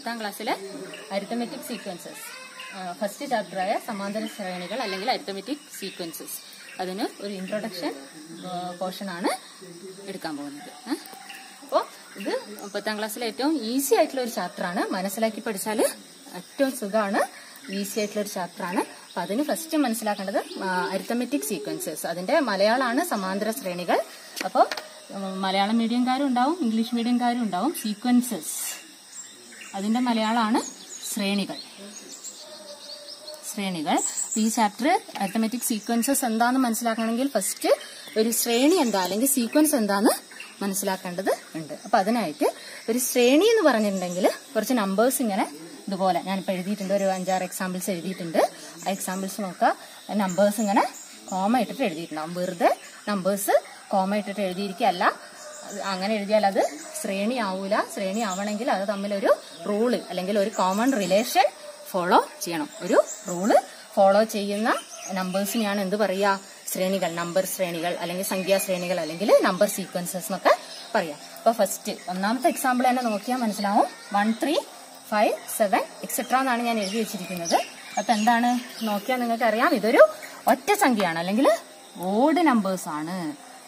പത്താം ക്ലാസ്സിലെ arithmetic sequences first ചാപ്റ്ററായ സമാന്തര ശ്രേണികൾ അല്ലെങ്കിൽ അരിത്തമെറ്റിക് സീക്വൻസസ് അതിന് ഒരു ഇൻട്രൊഡക്ഷൻ പോർഷൻ ആണ് എടുക്കാൻ പോകുന്നത് അപ്പോൾ ഇത് പത്താം ക്ലാസ്സിലെ ഏറ്റവും ഈസി ആയിട്ടുള്ള ഒരു ചാപ്റ്ററാണ് മനസ്സിലാക്കി പഠിച്ചാൽ ഏറ്റവും സുഖമാണ് ഈസി ആയിട്ടുള്ള ഒരു ചാപ്റ്ററാണ് അപ്പൊ അതിന് ഫസ്റ്റ് മനസ്സിലാക്കേണ്ടത് അരിത്തമെറ്റിക് സീക്വൻസസ് അതിന്റെ മലയാളമാണ് സമാന്തര ശ്രേണികൾ അപ്പോൾ മലയാളം മീഡിയംകാരും ഉണ്ടാവും ഇംഗ്ലീഷ് മീഡിയംകാരും ഉണ്ടാവും സീക്വൻസസ് അതിന്റെ മലയാളമാണ് ശ്രേണികൾ ശ്രേണികൾ ഈ ചാപ്റ്റർ അരിത്തമെറ്റിക് സീക്വൻസസ് എന്താന്ന് മനസ്സിലാക്കണമെങ്കിൽ ഫസ്റ്റ് ഒരു ശ്രേണി എന്താ അല്ലെങ്കിൽ സീക്വൻസ് എന്താന്ന് മനസ്സിലാക്കേണ്ടത് ഉണ്ട് അപ്പൊ അതിനായിട്ട് ഒരു ശ്രേണി എന്ന് പറഞ്ഞിട്ടുണ്ടെങ്കിൽ കുറച്ച് നമ്പേഴ്സ് ഇങ്ങനെ ഇതുപോലെ ഞാനിപ്പോൾ എഴുതിയിട്ടുണ്ട് ഒരു അഞ്ചാറ് എക്സാമ്പിൾസ് എഴുതിയിട്ടുണ്ട് ആ എക്സാമ്പിൾസ് നോക്കുക നമ്പേഴ്സ് ഇങ്ങനെ കോമ ഇട്ടിട്ട് എഴുതിയിട്ടുണ്ടാവും വെറുതെ നമ്പേഴ്സ് കോമ ഇട്ടിട്ട് എഴുതിയിരിക്കുകയല്ല അങ്ങനെ എഴുതിയാൽ അത് ശ്രേണി ആവൂല ശ്രേണി ആവണമെങ്കിൽ അത് തമ്മിലൊരു റൂള് അല്ലെങ്കിൽ ഒരു കോമൺ റിലേഷൻ ഫോളോ ചെയ്യണം ഒരു റൂള് ഫോളോ ചെയ്യുന്ന നമ്പേഴ്സിനെയാണ് എന്ത് പറയുക ശ്രേണികൾ നമ്പർ ശ്രേണികൾ അല്ലെങ്കിൽ സംഖ്യാ ശ്രേണികൾ അല്ലെങ്കിൽ നമ്പർ സീക്വൻസസ് എന്നൊക്കെ പറയാം അപ്പൊ ഫസ്റ്റ് ഒന്നാമത്തെ എക്സാമ്പിൾ തന്നെ നോക്കിയാൽ മനസ്സിലാവും one three five seven etcetera എന്നാണ് ഞാൻ എഴുതി വെച്ചിരിക്കുന്നത് അപ്പൊ എന്താണ് നോക്കിയാൽ നിങ്ങൾക്ക് അറിയാം ഇതൊരു ഒറ്റ സംഖ്യയാണ് അല്ലെങ്കിൽ ഓഡ് നമ്പേഴ്സ് ആണ്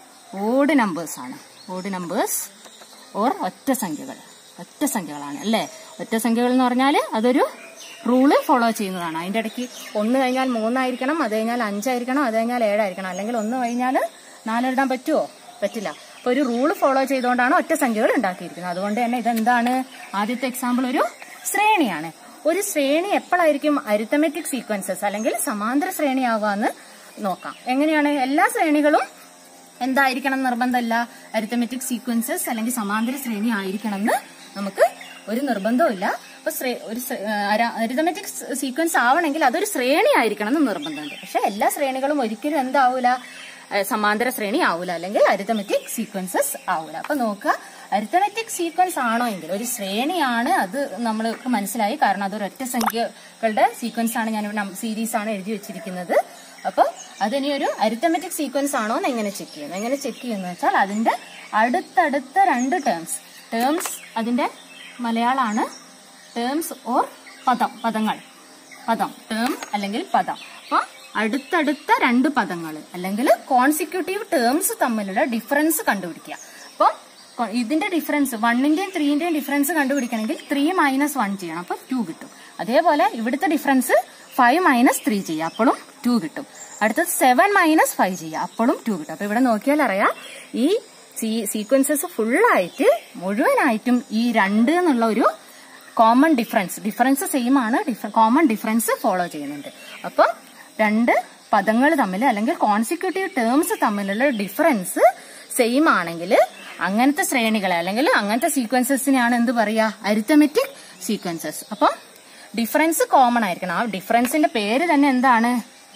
ഓഡ് നമ്പേഴ്സ് ആണ് ഓഡ് നമ്പേഴ്സ് ഓർ ഒറ്റ സംഖ്യകൾ ഒറ്റ സംഖ്യകളാണ് അല്ലേ ഒറ്റ സംഖ്യകൾ എന്ന് പറഞ്ഞാൽ അതൊരു റൂള് ഫോളോ ചെയ്യുന്നതാണ് അതിന്റെ ഇടയ്ക്ക് ഒന്ന് കഴിഞ്ഞാൽ മൂന്നായിരിക്കണം അത് കഴിഞ്ഞാൽ അഞ്ചായിരിക്കണം അത് കഴിഞ്ഞാൽ ഏഴായിരിക്കണം അല്ലെങ്കിൽ ഒന്ന് കഴിഞ്ഞാൽ നാലെഴുതാൻ പറ്റുമോ പറ്റില്ല അപ്പൊ ഒരു റൂള് ഫോളോ ചെയ്തുകൊണ്ടാണ് ഒറ്റ സംഖ്യകൾ ഉണ്ടാക്കിയിരിക്കുന്നത് അതുകൊണ്ട് തന്നെ ഇതെന്താണ് ആദ്യത്തെ എക്സാമ്പിൾ ഒരു ശ്രേണിയാണ് ഒരു ശ്രേണി എപ്പോഴായിരിക്കും അരിത്തമെറ്റിക് സീക്വൻസസ് അല്ലെങ്കിൽ സമാന്തര ശ്രേണിയാവാന്ന് നോക്കാം എങ്ങനെയാണ് എല്ലാ ശ്രേണികളും എന്തായിരിക്കണം നിർബന്ധമല്ല അരിത്തമെറ്റിക് സീക്വൻസസ് അല്ലെങ്കിൽ സമാന്തര ശ്രേണി ആയിരിക്കണം എന്ന് നമുക്ക് ഒരു നിർബന്ധവും ഇല്ല അപ്പൊ ഒരു അരിതമെറ്റിക് സീക്വൻസ് ആവണമെങ്കിൽ അതൊരു ശ്രേണി ആയിരിക്കണം എന്ന് നിർബന്ധമുണ്ട് പക്ഷെ എല്ലാ ശ്രേണികളും ഒരിക്കലും എന്താവൂല സമാന്തര ശ്രേണി ആവൂല അല്ലെങ്കിൽ അരിതമെറ്റിക് സീക്വൻസസ് ആവൂല അപ്പൊ നോക്കുക അരിത്തമെറ്റിക് സീക്വൻസ് ആണോ എങ്കിൽ ഒരു ശ്രേണിയാണ് അത് നമ്മൾക്ക് മനസ്സിലായി കാരണം അതൊരു ഒറ്റ സംഖ്യകളുടെ സീക്വൻസ് ആണ് ഞാനിവിടെ സീരീസ് ആണ് എഴുതി വെച്ചിരിക്കുന്നത് അപ്പൊ അതിനി ഒരു അരിത്തമെറ്റിക് സീക്വൻസ് ആണോ എന്ന് എങ്ങനെ ചെക്ക് ചെയ്യുന്നു എങ്ങനെ ചെക്ക് ചെയ്യുന്നത് വെച്ചാൽ അതിന്റെ അടുത്തടുത്ത രണ്ട് ടേംസ് ടേംസ് അതിന്റെ മലയാളമാണ് ടേംസ് ഓർ പദം പദങ്ങൾ പദം ടേം അല്ലെങ്കിൽ പദം അപ്പൊ അടുത്തടുത്ത രണ്ട് പദങ്ങൾ അല്ലെങ്കിൽ കോൺസിക്യൂട്ടീവ് ടേംസ് തമ്മിലുള്ള ഡിഫറൻസ് കണ്ടുപിടിക്കുക അപ്പം ഇതിന്റെ ഡിഫറൻസ് വണ്ണിന്റെയും ത്രീന്റെയും ഡിഫറൻസ് കണ്ടുപിടിക്കണമെങ്കിൽ ത്രീ മൈനസ് വൺ ചെയ്യണം അപ്പൊ ടു കിട്ടും അതേപോലെ ഇവിടുത്തെ ഡിഫറൻസ് ഫൈവ് മൈനസ് ത്രീ ചെയ്യുക അപ്പോഴും ടു കിട്ടും അടുത്തത് സെവൻ മൈനസ് ഫൈവ് ചെയ്യുക അപ്പോഴും ടു കിട്ടും അപ്പൊ ഇവിടെ നോക്കിയാൽ അറിയാം ഈ സീക്വൻസസ് ഫുള്ളായിട്ട് മുഴുവനായിട്ടും ഈ രണ്ട് എന്നുള്ള ഒരു കോമൺ ഡിഫറൻസ് ഡിഫറൻസ് സെയിം ആണ് കോമൺ ഡിഫറൻസ് ഫോളോ ചെയ്യുന്നുണ്ട് അപ്പൊ രണ്ട് പദങ്ങൾ തമ്മിൽ അല്ലെങ്കിൽ കോൺസിക്യൂട്ടീവ് ടേംസ് തമ്മിലുള്ള ഡിഫറൻസ് സെയിം ആണെങ്കിൽ അങ്ങനത്തെ ശ്രേണികളെ അല്ലെങ്കിൽ അങ്ങനത്തെ സീക്വൻസസിനെയാണ് എന്ത് പറയുക അരിത്തമെറ്റിക് സീക്വൻസസ് അപ്പം ഡിഫറൻസ് കോമൺ ആയിരിക്കണം ആ ഡിഫറൻസിന്റെ പേര് തന്നെ എന്താണ്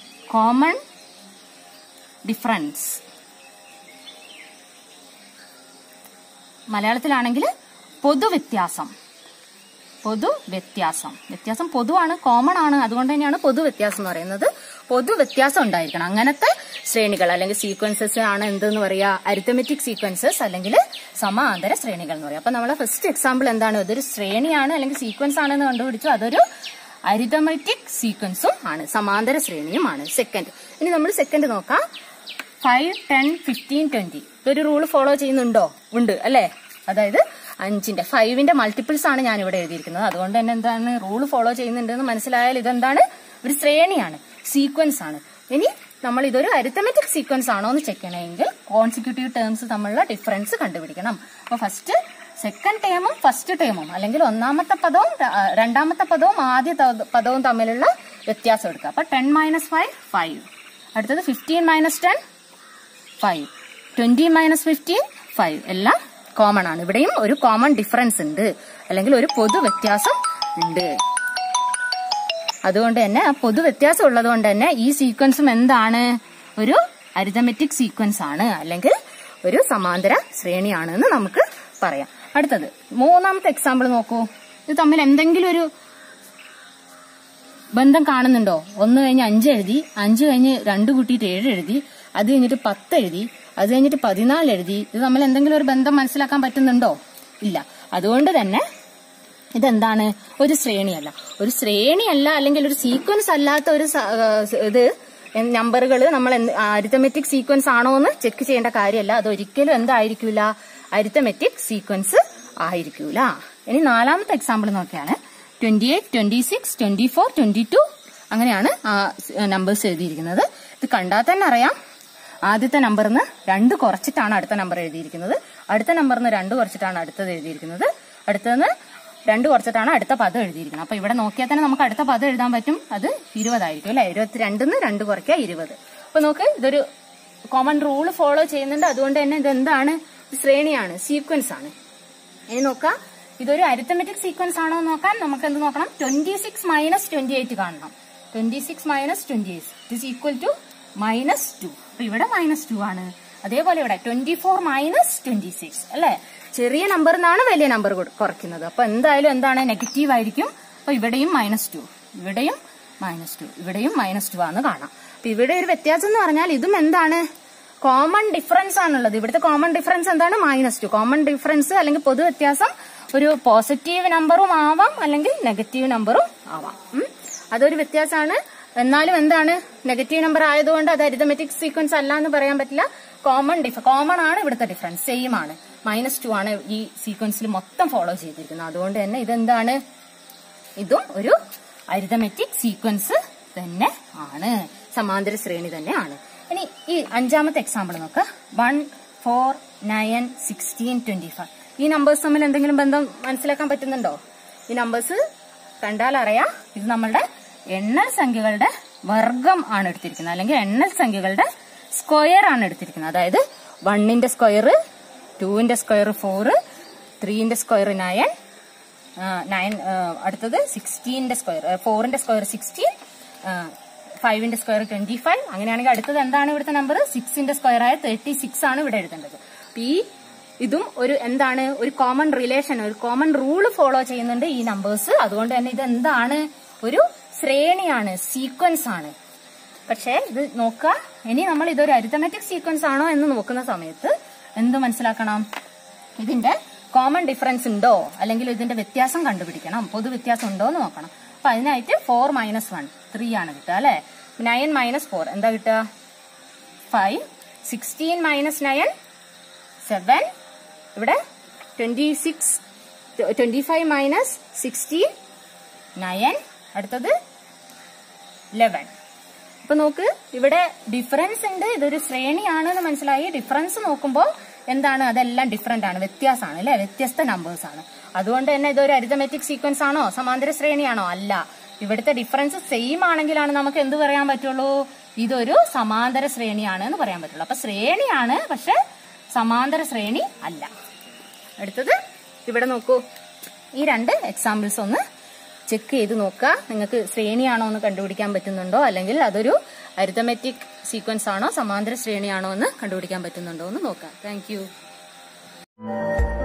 കോമൺ ഡിഫറൻസ് മലയാളത്തിലാണെങ്കിൽ പൊതുവ്യത്യാസം പൊതു വ്യത്യാസം വ്യത്യാസം പൊതുവാണ് കോമൺ ആണ് അതുകൊണ്ട് തന്നെയാണ് പൊതു വ്യത്യാസം എന്ന് പറയുന്നത് പൊതു വ്യത്യാസം ഉണ്ടായിരിക്കണം അങ്ങനത്തെ ശ്രേണികൾ അല്ലെങ്കിൽ സീക്വൻസസ് ആണ് എന്തെന്ന് പറയാ അരിത്തമെറ്റിക് സീക്വൻസസ് അല്ലെങ്കിൽ സമാന്തര ശ്രേണികൾ എന്ന് പറയാം അപ്പൊ നമ്മളെ ഫസ്റ്റ് എക്സാമ്പിൾ എന്താണ് ഇതൊരു ശ്രേണിയാണ് അല്ലെങ്കിൽ സീക്വൻസ് ആണെന്ന് കണ്ടുപിടിച്ചു അതൊരു അരിതമെറ്റിക് സീക്വൻസും ആണ് സമാന്തര ശ്രേണിയുമാണ് സെക്കൻഡ് ഇനി നമ്മൾ സെക്കൻഡ് നോക്കാം ഫൈവ് ടെൻ ഫിഫ്റ്റീൻ ട്വന്റി ഇതൊരു റൂൾ ഫോളോ ചെയ്യുന്നുണ്ടോ ഉണ്ട് അല്ലേ അതായത് അഞ്ചിന്റെ ഫൈവിന്റെ മൾട്ടിപ്പിൾസ് ആണ് ഞാൻ ഇവിടെ എഴുതിയിരിക്കുന്നത് അതുകൊണ്ട് തന്നെ എന്താണ് റൂൾ ഫോളോ ചെയ്യുന്നുണ്ട് എന്ന് മനസ്സിലായാൽ ഇതെന്താണ് ഒരു ശ്രേണിയാണ് സീക്വൻസ് ആണ് ഇനി നമ്മൾ ഇതൊരു അരിത്തമെറ്റിക് സീക്വൻസ് ആണോ എന്ന് ചെക്ക് ചെയ്യണമെങ്കിൽ കോൺസിക്യൂട്ടീവ് ടേംസ് തമ്മിലുള്ള ഡിഫറൻസ് കണ്ടുപിടിക്കണം അപ്പൊ ഫസ്റ്റ് സെക്കൻഡ് ടേമും ഫസ്റ്റ് ടേമും അല്ലെങ്കിൽ ഒന്നാമത്തെ പദവും രണ്ടാമത്തെ പദവും ആദ്യ പദവും തമ്മിലുള്ള വ്യത്യാസം എടുക്കുക അപ്പൊ ടെൻ മൈനസ് ഫൈവ് ഫൈവ് അടുത്തത് fifteen minus ten five twenty minus fifteen five എല്ലാം കോമൺ ആണ് ഇവിടെയും ഒരു കോമൺ ഡിഫറൻസ് ഉണ്ട് അല്ലെങ്കിൽ ഒരു പൊതു വ്യത്യാസം ഉണ്ട് അതുകൊണ്ട് തന്നെ ആ പൊതു വ്യത്യാസം ഉള്ളത് കൊണ്ട് തന്നെ ഈ സീക്വൻസും എന്താണ് ഒരു അരിതമെറ്റിക് സീക്വൻസ് ആണ് അല്ലെങ്കിൽ ഒരു സമാന്തര ശ്രേണിയാണ് എന്ന് നമുക്ക് പറയാം അടുത്തത് മൂന്നാമത്തെ എക്സാമ്പിൾ നോക്കൂ ഇത് തമ്മിൽ എന്തെങ്കിലും ഒരു ബന്ധം കാണുന്നുണ്ടോ ഒന്ന് കഴിഞ്ഞ് അഞ്ച് എഴുതി അഞ്ച് കഴിഞ്ഞ് രണ്ട് കൂട്ടിയിട്ട് ഏഴ് എഴുതി അത് കഴിഞ്ഞിട്ട് പത്ത് എഴുതി അത് കഴിഞ്ഞിട്ട് പതിനാല് എഴുതി ഇത് തമ്മിൽ എന്തെങ്കിലും ഒരു ബന്ധം മനസ്സിലാക്കാൻ പറ്റുന്നുണ്ടോ ഇല്ല അതുകൊണ്ട് തന്നെ ഇതെന്താണ് ഒരു ശ്രേണിയല്ല ഒരു ശ്രേണിയല്ല അല്ലെങ്കിൽ ഒരു സീക്വൻസ് അല്ലാത്ത ഒരു സ- ആ, ഇത് നമ്പറുകൾ നമ്മൾ അരിത്തമെറ്റിക് സീക്വൻസ് ആണോ എന്ന് ചെക്ക് ചെയ്യേണ്ട കാര്യമല്ല അത് ഒരിക്കലും എന്തായിരിക്കില്ല അരിത്തമെറ്റിക് സീക്വൻസ് ആയിരിക്കൂല ഇനി നാലാമത്തെ എക്സാമ്പിൾ നോക്കിയാണ് twenty eight twenty six twenty four twenty two അങ്ങനെയാണ് ആ നമ്പേഴ്സ് എഴുതിയിരിക്കുന്നത് ഇത് കണ്ടാൽ തന്നെ അറിയാം ആദ്യത്തെ നമ്പറിൽ നിന്ന് രണ്ട് കുറച്ചിട്ടാണ് അടുത്ത നമ്പർ എഴുതിയിരിക്കുന്നത് അടുത്ത നമ്പറിൽ നിന്ന് രണ്ട് കുറച്ചിട്ടാണ് അടുത്തത് എഴുതിയിരിക്കുന്നത് അടുത്തത് രണ്ട് കുറച്ചിട്ടാണ് അടുത്ത പദം എഴുതിയിരിക്കുന്നത് അപ്പൊ ഇവിടെ നോക്കിയാൽ തന്നെ നമുക്ക് അടുത്ത പദം എഴുതാൻ പറ്റും അത് ഇരുപതായിരിക്കും അല്ലെ ഇരുപത്തിരണ്ടിന്ന് രണ്ട് കുറയ്ക്കുക ഇരുപത് അപ്പൊ നോക്ക് ഇതൊരു കോമൺ റൂൾ ഫോളോ ചെയ്യുന്നുണ്ട് അതുകൊണ്ട് തന്നെ ഇത് എന്താണ് ഇത് ശ്രേണിയാണ് സീക്വൻസ് ആണ് ഇനി നോക്കാം ഇതൊരു അരിത്തമെറ്റിക് സീക്വൻസ് ആണോ എന്ന് നോക്കാൻ നമുക്ക് എന്ത് നോക്കണം twenty six minus twenty eight കാണണം twenty six minus twenty eight it equal to minus two അപ്പൊ ഇവിടെ മൈനസ് ടു ആണ് അതേപോലെ ഇവിടെ twenty four minus twenty six അല്ലെ ചെറിയ നമ്പറിൽ നിന്നാണ് വലിയ നമ്പർ കുറയ്ക്കുന്നത് അപ്പൊ എന്തായാലും എന്താണ് നെഗറ്റീവ് ആയിരിക്കും അപ്പൊ ഇവിടെയും മൈനസ് ടു ഇവിടെയും മൈനസ് ടു ഇവിടെയും മൈനസ് ടു ആണെന്ന് കാണാം അപ്പൊ ഇവിടെ ഒരു വ്യത്യാസം എന്ന് പറഞ്ഞാൽ ഇതും എന്താണ് കോമൺ ഡിഫറൻസ് ആണുള്ളത് ഇവിടുത്തെ കോമൺ ഡിഫറൻസ് എന്താണ് മൈനസ് ടു കോമൺ ഡിഫറൻസ് അല്ലെങ്കിൽ പൊതു വ്യത്യാസം ഒരു പോസിറ്റീവ് നമ്പറും ആവാം അല്ലെങ്കിൽ നെഗറ്റീവ് നമ്പറും ആവാം ഉം. അതൊരു വ്യത്യാസമാണ് എന്നാലും എന്താണ് നെഗറ്റീവ് നമ്പർ ആയതുകൊണ്ട് അത് അരിതമെറ്റിക് സീക്വൻസ് അല്ല എന്ന് പറയാൻ പറ്റില്ല കോമൺ ഡിഫ കോമൺ ആണ് ഇവിടുത്തെ ഡിഫറൻസ് സെയിം ആണ് മൈനസ് ടു ആണ് ഈ സീക്വൻസിൽ മൊത്തം ഫോളോ ചെയ്തിരിക്കുന്നത് അതുകൊണ്ട് തന്നെ ഇതെന്താണ് ഇതും ഒരു അരിതമെറ്റിക് സീക്വൻസ് തന്നെ ആണ് സമാന്തര ശ്രേണി തന്നെ ആണ് ഇനി ഈ അഞ്ചാമത്തെ എക്സാമ്പിൾ നോക്കുക one four nine sixteen twenty five ഈ നമ്പേഴ്സ് തമ്മിൽ എന്തെങ്കിലും ബന്ധം മനസ്സിലാക്കാൻ പറ്റുന്നുണ്ടോ ഈ നമ്പേഴ്സ് കണ്ടാൽ അറിയാം ഇത് നമ്മളുടെ എണ്ണൽ സംഖ്യകളുടെ വർഗം ആണ് എടുത്തിരിക്കുന്നത് അല്ലെങ്കിൽ എണ്ണൽ സംഖ്യകളുടെ സ്ക്വയർ ആണ് എടുത്തിരിക്കുന്നത് അതായത് വണ്ണിന്റെ സ്ക്വയർ ടുവിന്റെ സ്ക്വയർ ഫോറ് ത്രീന്റെ സ്ക്വയർ നയൻ നയൻ അടുത്തത് സിക്സ്റ്റീന്റെ സ്ക്വയർ ഫോറിന്റെ സ്ക്വയർ സിക്സ്റ്റീൻ ഫൈവിന്റെ സ്ക്വയർ ട്വന്റി ഫൈവ് അങ്ങനെയാണെങ്കിൽ അടുത്തത് എന്താണ് ഇവിടുത്തെ നമ്പർ സിക്സിന്റെ സ്ക്വയർ ആയ തേർട്ടി സിക്സ് ആണ് ഇവിടെ എഴുതേണ്ടത് അപ്പൊ ഈ ഇതും ഒരു എന്താണ് ഒരു കോമൺ റിലേഷൻ ഒരു കോമൺ റൂൾ ഫോളോ ചെയ്യുന്നുണ്ട് ഈ നമ്പേഴ്സ് അതുകൊണ്ട് തന്നെ ഇത് എന്താണ് ഒരു ശ്രേണിയാണ് സീക്വൻസ് ആണ് പക്ഷേ ഇത് നോക്കുക ഇനി നമ്മൾ ഇതൊരു അരിത്തമെറ്റിക് സീക്വൻസ് ആണോ എന്ന് നോക്കുന്ന സമയത്ത് എന്ത് മനസ്സിലാക്കണം ഇതിന്റെ കോമൺ ഡിഫറൻസ് ഉണ്ടോ അല്ലെങ്കിൽ ഇതിന്റെ വ്യത്യാസം കണ്ടുപിടിക്കണം പൊതു വ്യത്യാസം ഉണ്ടോ എന്ന് നോക്കണം അപ്പൊ അതിനായിട്ട് ഫോർ മൈനസ് വൺ ത്രീ ആണ് കിട്ടുക അല്ലെ നയൻ മൈനസ് ഫോർ എന്താ കിട്ടുക five sixteen minus nine seven ഇവിടെ twenty six twenty five minus sixteen nine അടുത്തത് ലെവൻ അപ്പൊ നോക്ക് ഇവിടെ ഡിഫറൻസ് ഉണ്ട് ഇതൊരു ശ്രേണിയാണ് എന്ന് മനസ്സിലായി ഡിഫറൻസ് നോക്കുമ്പോൾ എന്താണ് അതെല്ലാം ഡിഫറെന്റ് ആണ് വ്യത്യാസമാണ് അല്ലെ വ്യത്യസ്ത നമ്പേഴ്സ് ആണ് അതുകൊണ്ട് തന്നെ ഇതൊരു അരിതമെറ്റിക് സീക്വൻസ് ആണോ സമാന്തര ശ്രേണിയാണോ അല്ല ഇവിടുത്തെ ഡിഫറൻസ് സെയിം ആണെങ്കിലാണ് നമുക്ക് എന്ത് പറയാൻ പറ്റുള്ളൂ ഇതൊരു സമാന്തര ശ്രേണിയാണ് എന്ന് പറയാൻ പറ്റുള്ളൂ അപ്പൊ ശ്രേണിയാണ് പക്ഷെ സമാന്തര ശ്രേണി അല്ല അടുത്തത് ഇവിടെ നോക്കൂ ഈ രണ്ട് എക്സാമ്പിൾസ് ഒന്ന് ചെക്ക് ചെയ്ത് നോക്കുക നിങ്ങൾക്ക് ശ്രേണിയാണോ എന്ന് കണ്ടുപിടിക്കാൻ പറ്റുന്നുണ്ടോ അല്ലെങ്കിൽ അതൊരു അരിതമെറ്റിക് സീക്വൻസ് ആണോ സമാന്തര ശ്രേണിയാണോ എന്ന് കണ്ടുപിടിക്കാൻ പറ്റുന്നുണ്ടോ എന്ന് നോക്കാം താങ്ക്